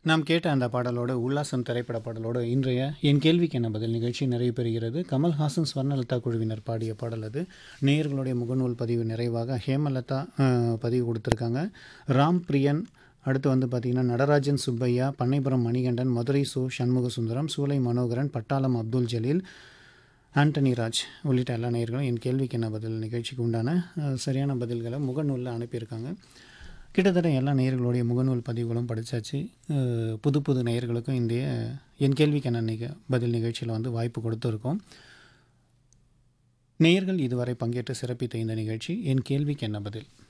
நாம் கேட்ட அந்த பாடலோடு உல்லாசம் திரைப்பட பாடலோடு இன்றைய என் கேள்விக்கு என்ன பதில் நிகழ்ச்சி நிறைவு பெறுகிறது கமல்ஹாசன் ஸ்வர்ணலதா குழுவினர் பாடிய பாடல் அது நேயர்களுடைய முகநூல் பதிவு நிறைவாக ஹேமலதா அஹ், பதிவு கொடுத்துருக்காங்க ராம் பிரியன் அடுத்து வந்து பார்த்திங்கன்னா நடராஜன் சுப்பையா பண்ணைபுரம் மணிகண்டன் மதுரை சு சண்முக சுந்தரம் சூலை மனோகரன் பட்டாளம் அப்துல் ஜலீல் ஆண்டனி ராஜ் உள்ளிட்ட எல்லா நேயர்களும் என் கேள்விக்கு என்ன பதில் நிகழ்ச்சிக்கு உண்டான அஹ், சரியான பதில்களை முகநூலில் அனுப்பியிருக்காங்க கிட்டத்தட்ட எல்லா நேயர்களுடைய முகநூல் பதிவுகளும் படித்தாச்சு அஹ், புது புது நேயர்களுக்கும் இந்த என் கேள்விக்கு என்ன நிக பதில் நிகழ்ச்சியில் வந்து வாய்ப்பு கொடுத்துருக்கோம் நேயர்கள் இதுவரை பங்கேற்று சிறப்பித்த இந்த நிகழ்ச்சி என் கேள்விக்கு என்ன பதில்